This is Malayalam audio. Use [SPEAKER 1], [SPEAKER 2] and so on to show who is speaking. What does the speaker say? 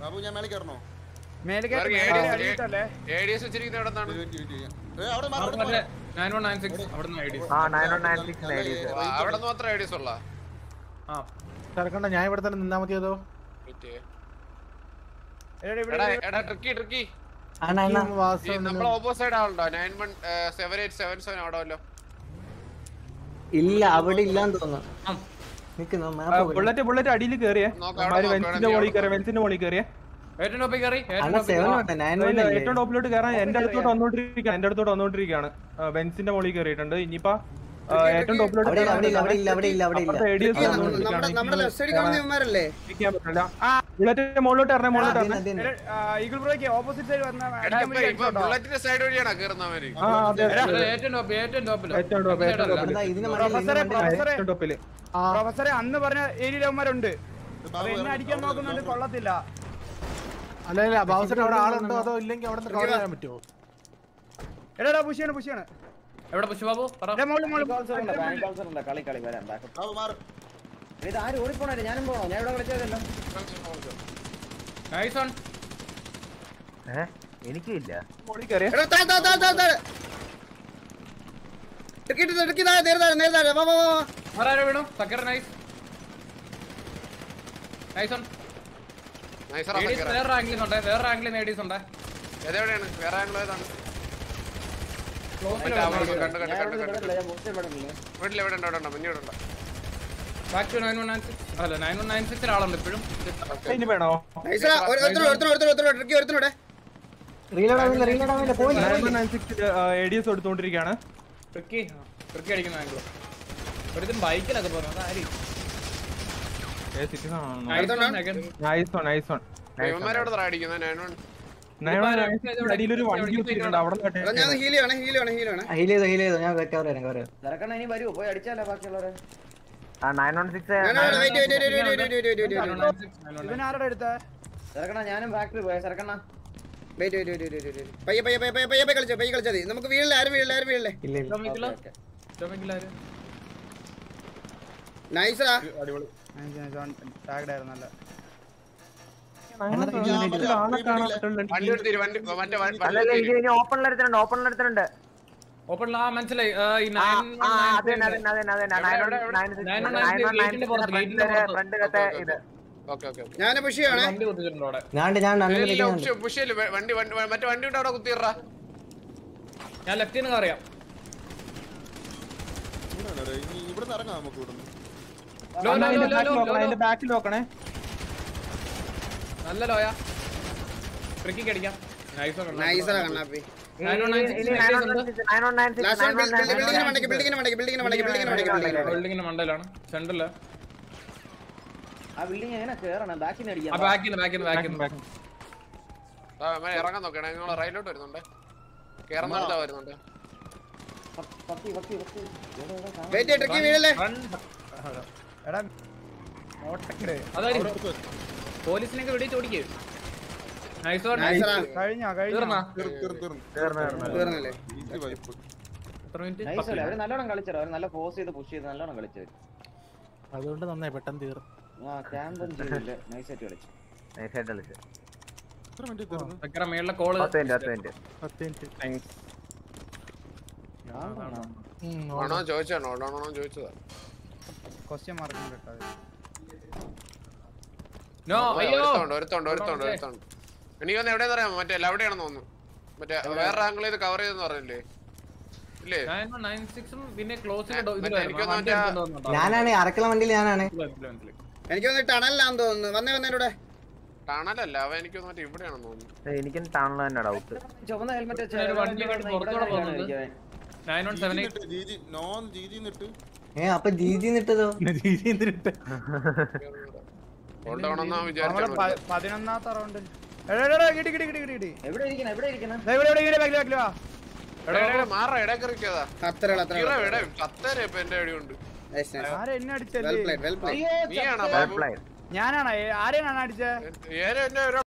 [SPEAKER 1] ബാബു ഞാൻ മേലെ കയറണോ
[SPEAKER 2] മേലെ
[SPEAKER 3] വേറെ
[SPEAKER 2] കയറ്റി
[SPEAKER 3] ADS
[SPEAKER 2] മേലെ അടിയിട്ടല്ലേ
[SPEAKER 3] ADS വെച്ചിരിക്കുന്നത് എവിടെ നിന്നാണ്?
[SPEAKER 1] വെയിറ്റ് വെയിറ്റ് ചെയ്യാം ഏ, അവിടെ മാറി,
[SPEAKER 4] അവിടെ
[SPEAKER 1] അവിടെ
[SPEAKER 4] മറ്റേ
[SPEAKER 1] മാറി.
[SPEAKER 4] നയൻ വൺ നയൻ സിക്സ് അവിടെ നിന്ന് ഐ ഡി
[SPEAKER 5] ആ നയൻ വൺ നയൻ സിക്സ്
[SPEAKER 1] നല്ല
[SPEAKER 5] ഐഡീസ്
[SPEAKER 3] ആ, അവിടെ നിന്ന് മാത്രം ADS ഉള്ളാ?
[SPEAKER 4] ആ
[SPEAKER 6] തിരക്കണ്ട ഞാൻ ഇവിടെ തന്നെ നിന്നാ മതിയതോ
[SPEAKER 3] Wait ചെയ്യ്.
[SPEAKER 2] എടാ, ഇവിടെ
[SPEAKER 3] എടാ, എടാ, tricky, tricky. ഈ
[SPEAKER 6] വാസം
[SPEAKER 3] നമ്മളെ opposite ആളുണ്ടോ? 917877 അവിടെ വല്ലോ?
[SPEAKER 5] ഇല്ല അവിടെ ഇല്ലാന്ന് തോന്നുന്നു
[SPEAKER 4] ആ.
[SPEAKER 5] നിക്കുന്നു മാപ്പ്
[SPEAKER 7] ബുള്ളറ്റ് ബുള്ളറ്റ് അടിയിൽ കയറിയേ
[SPEAKER 3] നോക്കാം,
[SPEAKER 7] അവന്മാര്
[SPEAKER 3] അവിടെ
[SPEAKER 7] വെൻസിന്റെ
[SPEAKER 3] നോക്കാം,
[SPEAKER 7] മുകളിൽ കയറിയ
[SPEAKER 3] അവിടെ
[SPEAKER 7] വെൻസിന്റെ മുകളിൽ കയറിയേ
[SPEAKER 4] ഏറ്റവും ടോപ്പിൽ കയറി ഏറ്റവും
[SPEAKER 5] അല്ല
[SPEAKER 4] ടോപ്പിൽ
[SPEAKER 5] സെവൻ
[SPEAKER 4] കയറി.
[SPEAKER 5] ഉണ്ട് നയൻ വൺ
[SPEAKER 7] ഇല്ല,
[SPEAKER 5] അല്ലേ
[SPEAKER 7] ഏറ്റവും ടോപ്പിലോട്ട് കയറാൻ എന്റെ അടുത്തോട്ട് വന്നോണ്ടിരിക്കുകയാണ് എന്റെ അടുത്തോട്ട് വന്നോണ്ടിരിക്കുകയാണ് വെൻസിന്റെ മുകളിൽ കയറിയിട്ടുണ്ട് ഇനിയിപ്പോ ആ, ഏറ്റവും ടോപ്പിലോട്ട്
[SPEAKER 5] അവിടെ ഇല്ല അവിടെ ഇല്ല അവിടെ ഇല്ല അവിടെ ഇല്ല അവിടെ ഇല്ല
[SPEAKER 7] അപ്പുറത്തെ ADS
[SPEAKER 2] നമ്മുടെ
[SPEAKER 7] വന്നുകൊണ്ടിരിക്കുകയാണ്.
[SPEAKER 2] നമ്മുടെ ലെഫ്റ്റ് സൈഡിൽ കാണുന്ന ഇവന്മാരല്ലേ
[SPEAKER 7] ഇരിക്കാൻ പറ്റില്ല ബുള്ളറ്റ് മുകളിലോട്ട് ഇറങ്ങി മുകളിലോട്ട് ഇറങ്ങി
[SPEAKER 5] അതിന്
[SPEAKER 2] ഈഗിൾ ബ്രോയ്ക്ക് ഓപ്പോസിറ്റ് സൈഡ് വന്ന
[SPEAKER 3] എടാ,
[SPEAKER 2] അടിക്കാൻ
[SPEAKER 3] ഇപ്പൊ-
[SPEAKER 2] വേണ്ടി
[SPEAKER 3] ഇപ്പൊ
[SPEAKER 2] അടിച്ചോട്ടോ.
[SPEAKER 3] bullet side വഴിയാണോ കേറുന്നവര്?
[SPEAKER 7] ആ അതെ അതെ.
[SPEAKER 4] അതെ, ഏറ്റവും ടോപ്പ് ഏറ്റവും ടോപ്പിൽ
[SPEAKER 7] ഏറ്റവും top, ഏറ്റവും top.
[SPEAKER 5] അതാ ഇതിന്
[SPEAKER 2] പ്രൊഫസറെ
[SPEAKER 5] മണ്ടയിൽ
[SPEAKER 2] പ്രൊഫസറെ
[SPEAKER 7] ഏറ്റവും ടോപ്പില്
[SPEAKER 2] പ്രൊഫസറെ അന്ന് പറഞ്ഞ ഏരിയയിൽ അവന്മാരുണ്ട്
[SPEAKER 1] ബാബു
[SPEAKER 2] അത് എന്നെ
[SPEAKER 1] ഇറങ്ങി.
[SPEAKER 2] അടിക്കാൻ
[SPEAKER 1] അവിടെ
[SPEAKER 2] നോക്കുന്നുണ്ട്
[SPEAKER 1] ഇറങ്ങി.
[SPEAKER 2] കൊള്ളത്തില്ല
[SPEAKER 6] അല്ല അല്ല ബാബുസിന് അവിടെ ആളുണ്ടോ അതോ ഇല്ലെങ്കിൽ അവിടെ നിന്ന് കവർ ചെയ്യാൻ പറ്റുമോ
[SPEAKER 2] എടാ എടാ പുഷിയാണ് പുഷിയാണ്
[SPEAKER 4] എവിടെ പുഷ് ബാബു പറ
[SPEAKER 2] എടാ മോള് മോള്
[SPEAKER 8] കളി കളി വരാം ബാക്ക്
[SPEAKER 1] ബാബു മാറ്.
[SPEAKER 8] ഇത് ആരും ഓടിപ്പോണേ ഞാനും പോണോ ഞാൻ ഇവിടെ കളിച്ചതല്ലോ
[SPEAKER 4] നൈസ് ഓൺ
[SPEAKER 5] എനിക്കില്ല
[SPEAKER 7] മുകളിൽ കയറിയേ
[SPEAKER 2] എടാ താ താ താ താ താ ടിക്കറ്റ് ടിക്കറ്റ് താഴെ നേരെ താഴെ നേരെ താഴെ വാ വാ വാ വാ.
[SPEAKER 4] ആരാരോ വീണു സക്കർ നൈസ് നൈസ് ഓൺ
[SPEAKER 3] Nice ആ,
[SPEAKER 4] ADS
[SPEAKER 3] സക്കീറ.
[SPEAKER 4] വേറെ റാങ്കിലും ഉണ്ട് വേറെ റാങ്കിലും ഏഡീസ് ഉണ്ട്
[SPEAKER 3] ഇതെവിടെയാണ്? വേറെ angle ഏതാണ്?
[SPEAKER 4] ക്ലോസിൽ
[SPEAKER 3] മറ്റേ ആ കണ്ടു, കണ്ടു,
[SPEAKER 8] ഞാൻ
[SPEAKER 3] കണ്ടു,
[SPEAKER 8] ഇവിടെ
[SPEAKER 3] കണ്ടു,
[SPEAKER 8] നിന്നിട്ടില്ല, ഞാൻ ബോക്സിൽ പെടുന്നില്ല
[SPEAKER 3] വീട്ടിൽ എവിടെ ഉണ്ട്, അവിടെ ഉണ്ടോ? മുന്നിൽ ഇവിടെ ഉണ്ടോ?
[SPEAKER 4] Back to nine one nine six അല്ല നയൻ വൺ നയൻ സിക്സിൽ ആളുണ്ട് ഇപ്പോഴും
[SPEAKER 7] ഇനി വേണോ
[SPEAKER 2] നൈസ് എടാ, ഒരു- ഒരുത്തനോട് ഒരുത്തനോട് ഒരുത്തനോട് ഒരുത്തനോട് ട്രിക്കി ഒരുത്തനോടെ
[SPEAKER 5] റീലോഡ് ആവില്ല റീലോഡ് ആവില്ല പോയി
[SPEAKER 7] nine one nine six A D S എടുത്തുകൊണ്ടിരിക്കുകയാണ്
[SPEAKER 4] ട്രിക്കി ട്രിക്കി അടിക്കുന്ന ആംഗിൾ ഒരുത്തും ബൈക്കിലൊക്കെ പോകുന്നു അതാരി
[SPEAKER 7] നൈസ് ഓൺ നൈസ് ഓൺ
[SPEAKER 3] ഇവന്മാരെവിടെ നിന്നാ അടിക്കുന്നത്? nine one.
[SPEAKER 7] അടിയിലൊരു വണ്ടി വെച്ചിട്ടുണ്ട് അവിടെ
[SPEAKER 2] എടാ ഞാൻ ഹീൽ ചെയ്യണേ ഹീൽ ചെയ്യണേ ഹീൽ ചെയ്യണേ
[SPEAKER 5] ഹീൽ ചെയ്തോ ഹീൽ ചെയ്തോ ഞാൻ കവർ ചെയ്യാം കവർ ചെയ്യാം
[SPEAKER 8] തിരക്കണ്ണ ഇനി വരുമോ പോയി അടിച്ചാലോ ബാക്കിയുള്ളവരെ
[SPEAKER 5] ആ നയൻ വൺ സിക്സ്
[SPEAKER 2] ഞാൻ wait wait wait wait wait wait ഇവൻ ആരുടെ എടുത്ത
[SPEAKER 8] തിരക്കണ്ണ ഞാനും ബാക്കിൽ പോയ തിരക്കണ്ണ
[SPEAKER 2] wait wait wait wait wait പയ്യെ പയ്യെ പയ്യെ പയ്യെ പയ്യെ കളിച്ചോ പയ്യെ കളിച്ചാൽ മതി നമുക്ക് വീഴില്ല ആരും വീഴില്ല ആരും വീഴില്ലേ
[SPEAKER 5] ഇല്ല ഇല്ല
[SPEAKER 2] നൈസാ ടാഗ്ഡ് ആയിരുന്നല്ല
[SPEAKER 7] ആളെ കാണാൻ പറ്റുള്ള
[SPEAKER 3] വണ്ടി എടുത്തിരി, വണ്ടി മറ്റേ വണ്ടി
[SPEAKER 5] അല്ലല്ല
[SPEAKER 3] എടുത്തിരി.
[SPEAKER 5] ഇത് ഇനി ഓപ്പണിൽ എടുത്തിട്ടുണ്ട് ഓപ്പണിൽ എടുത്തിട്ടുണ്ട്
[SPEAKER 4] ഓപ്പൺ ആ മനസ്സിലായി ആ, ഈ
[SPEAKER 5] ആ
[SPEAKER 4] nine
[SPEAKER 5] ആ
[SPEAKER 4] one nine
[SPEAKER 5] അതന്നെ
[SPEAKER 4] three
[SPEAKER 5] അതന്നെ അതന്നെ അതന്നെ nine one nine six
[SPEAKER 4] Nine one
[SPEAKER 5] nine
[SPEAKER 4] nine
[SPEAKER 5] one nine
[SPEAKER 4] gate ന്റെ പുറത്ത്, gate ന്റെ പുറത്ത്.
[SPEAKER 5] ഫ്രണ്ടിലത്തെ ഇത്
[SPEAKER 3] ഓക്കെ ഓക്കെ ഓക്കെ
[SPEAKER 2] ഞാൻ പുഷ് ചെയ്യണേ
[SPEAKER 4] വണ്ടി കുത്തിച്ചിട്ടുണ്ട് അവിടെ
[SPEAKER 5] ഞാണ്ട് ഞാൻ
[SPEAKER 3] ഇല്ല,
[SPEAKER 5] അണ്ണൻ
[SPEAKER 3] ഇല്ല, പുഷ് പുഷ് ചെയ്യല്. വ- വണ്ടി വണ്ടി മറ്റേ വണ്ടി ഉണ്ട് അവിടെ കുത്തിയിട്രാ
[SPEAKER 4] ഞാൻ ലെഫ്റ്റിൽ നിന്ന് അറിയാം
[SPEAKER 1] ഇവിടെയാണ് ρε. ഇനി ഇവിടുന്ന് ഇറങ്ങാം നമുക്ക് ഇവിടുന്ന്
[SPEAKER 4] low low low low low low
[SPEAKER 7] അതിന്റെ ബാക്കിൽ നോക്കണേ
[SPEAKER 4] നല്ല ലോയ ട്രിക്കിക്ക് അടിക്കാം നൈസ്
[SPEAKER 2] നൈസാ കണ്ണാപ്പി
[SPEAKER 5] ഇനി nine one six nine one nine six
[SPEAKER 2] last
[SPEAKER 5] nine one nine
[SPEAKER 2] ബിൽഡിങ്ങിന് മണ്ടയ്ക്ക് ബിൽഡിങ്ങിന് മണ്ടയ്ക്ക് ബിൽഡിങ്ങിന് മണ്ടയ്ക്ക് ബിൽഡിങ്ങിന് മണ്ടയ്ക്ക് ബിൽഡിങ്ങിന്
[SPEAKER 4] ബിൽഡിങ്ങിന്റെ മണ്ടയിലാണ് സെന്ററില്
[SPEAKER 8] ആ ബിൽഡിംഗ് എങ്ങനെ കേറണം ബാക്കിൽ നിന്ന്
[SPEAKER 4] ആ
[SPEAKER 8] അടിക്കാം
[SPEAKER 4] ബാക്കിന്ന് ബാക്കിന്ന് ബാക്കിന്ന്
[SPEAKER 3] ആ, അവന്മാര് ഇറങ്ങാൻ നോക്കണേ നിങ്ങൾ റൈലോട്ട് വരുന്നുണ്ട് കേറുന്നിടത്താ വരുന്നുണ്ട്
[SPEAKER 8] പത്തി പത്തി പത്തി എവിടെ എവിടെ കാണാൻ
[SPEAKER 2] വെയിറ്റ് ട്രിക്കി വീഴല്ലേ
[SPEAKER 4] Run.
[SPEAKER 2] എടാ ഓട്ടക്കട്
[SPEAKER 4] അതായത് പോലീസിനൊക്കെ വെടിച്ച് ഓടിക്കേ നൈസ് വൺ
[SPEAKER 2] നൈസറാ കഴിഞ്ഞോ കഴിഞ്ഞോ
[SPEAKER 4] തീർന്നാ
[SPEAKER 1] തീർന്ന് തീർന്ന് തീർന്ന്
[SPEAKER 5] തീർന്നു
[SPEAKER 2] തീർന്നില്ലേ
[SPEAKER 1] ഈസി വൈപ്പ്
[SPEAKER 4] എത്ര മിനിറ്റ്
[SPEAKER 8] നൈസ് അല്ലേ അവര് നല്ലോണം കളിച്ചോ അവര് നല്ല ഫോഴ്സ് ചെയ്ത് പുഷ് ചെയ്ത് നല്ലോണം കളിച്ചവര്
[SPEAKER 6] അതുകൊണ്ട് നന്നായി പെട്ടെന്ന് തീർന്നു
[SPEAKER 8] ആ ക്യാമ്പൊന്നും ചെയ്തില്ല നൈസ് ആയിട്ട് കളിച്ചു
[SPEAKER 5] നൈസായിട്ട് കളിച്ചു
[SPEAKER 1] എത്ര മിനിറ്റ് തീർന്നു
[SPEAKER 4] സക്കറ മേളിലെ കോള്
[SPEAKER 5] പത്ത് മിനിറ്റ് പത്ത് മിനിറ്റ്
[SPEAKER 6] പത്ത് മിനിറ്റ് ഉം,
[SPEAKER 3] ആണോ ചോദിച്ചാണോ ഓടാണോ ചോദിച്ചതാ
[SPEAKER 2] ക്വസ്റ്റ്യൻ മാർക്ക് കേട്ടോ
[SPEAKER 4] നോ അയ്യോ
[SPEAKER 3] ഒരുത്തോണ്ട് ഒരുത്തോണ്ട് ഒരുത്തോണ്ട് ഒരുത്തോണ്ട് എനിക്ക് തോന്നുന്നു എവിടെയാന്ന് അറിയാമോ മറ്റേ എവിടെയാണെന്ന് തോന്നുന്നു മറ്റേ വേറെ ആംഗിൾ ചെയ്ത് കവർ ചെയ്തെന്ന് പറഞ്ഞില്ലേ ഇല്ലേ
[SPEAKER 4] നയൻ വൺ നയൻ സിക്സും പിന്നെ ക്ലോസിലെ
[SPEAKER 3] മറ്റേ എനിക്കൊന്ന് മറ്റേ
[SPEAKER 5] ഞാനാണ് അറക്കല വണ്ടിയിൽ ഞാനാണ്
[SPEAKER 2] എനിക്ക് തോന്നുന്നു ടണലിലാന്ന് തോന്നുന്നു വന്നേ വന്നേ ഇവിടെ
[SPEAKER 3] ടണലല്ല അവ എനിക്ക് തോന്നുന്നു മറ്റേ ഇവിടെയാണെന്ന് തോന്നുന്നു
[SPEAKER 5] എനിക്കും താണല്ലോ തന്നെ ഡൗട്ട്
[SPEAKER 8] ചുവന്ന ഹെൽമെറ്റ്
[SPEAKER 4] ഒരു വണ്ടി കൊണ്ട് പുറത്തോടെ പോകുന്നുണ്ട്. Nine one seven eight
[SPEAKER 1] GG non GG നിട്ട്
[SPEAKER 5] ഏ അപ്പൊ ജി ജി നിട്ടതോ
[SPEAKER 3] ഹോൾഡ് ഓൺ എന്നാ
[SPEAKER 2] നമ്മള്
[SPEAKER 3] വിചാരിച്ചാണ്
[SPEAKER 2] പ- പതിനൊന്നാമത്തെ റൗണ്ട് എടാ എടാ കിട്ടി കിട്ടി കിട്ടി കിട്ടി കിട്ടി
[SPEAKER 8] എവിടെ ഇരിക്കണം എവിടെ ഇരിക്കണം
[SPEAKER 2] ദേ ഇവിടെ ഇവിടെ ഇങ്ങനെ ബാക്കിൽ ബാക്കിൽ വാ
[SPEAKER 3] എടാ എടാ, എടാ മാറ ഇടക്കറിക്കതാ
[SPEAKER 2] അത്ര അത്ര
[SPEAKER 3] ഹീറോ എവിടെ ചത്തേരെ ഇപ്പൊ എന്റെ അടിയുണ്ട്
[SPEAKER 2] ആരെ എന്നെ
[SPEAKER 1] വെൽ
[SPEAKER 2] അടിച്ചല്ലേ
[SPEAKER 1] പ്ലേഡ് വെൽ പ്ലേഡ്
[SPEAKER 3] നീയാണോ ബാബു
[SPEAKER 2] ഞാനാണോ ഏ- ആരെയാണ് അടിച്ചത്
[SPEAKER 3] ഏറെ എന്നെ ഒരാൾ